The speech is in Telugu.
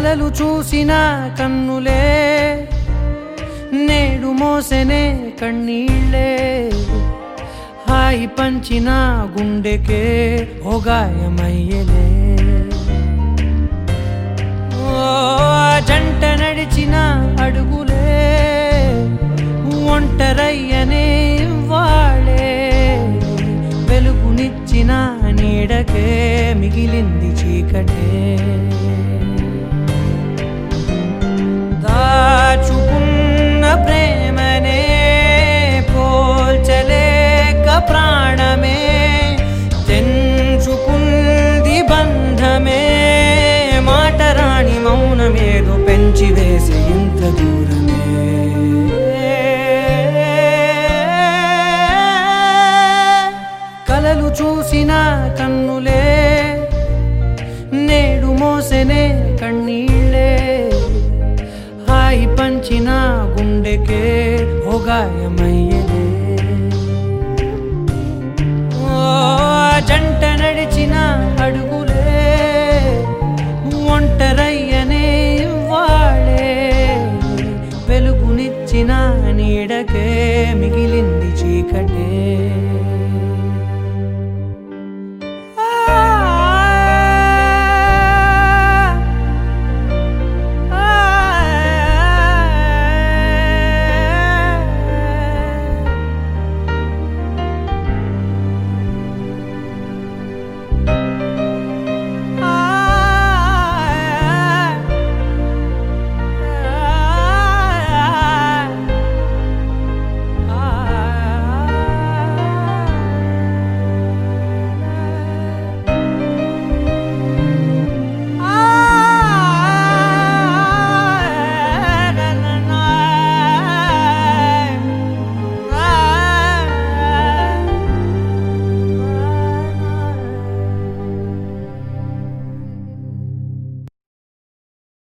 కలలు చూసిన కన్నులే నేడు మోసెనే కన్నీళ్ళే హాయి పంచిన గుండెకే ఓ గాయమయ్యలే ఓ జంట నడిచిన అడుగులే ఒంటరయ్యనే వాళే వెలుగునిచ్చిన నీడకే మిగిలింది చీకటే దాచుకున్న ప్రేమనే పోల్చలేక ప్రాణమే తెంచుకుంది బంధమే మాట రాణి మౌనమేదో పెంచి వేసే ఇంత దూరమే కలలు చూసిన కన్నులే నేడు మోసెనే కన్నీళ్ళే హాయి పంచిన గుండెకే ఓ గాయమై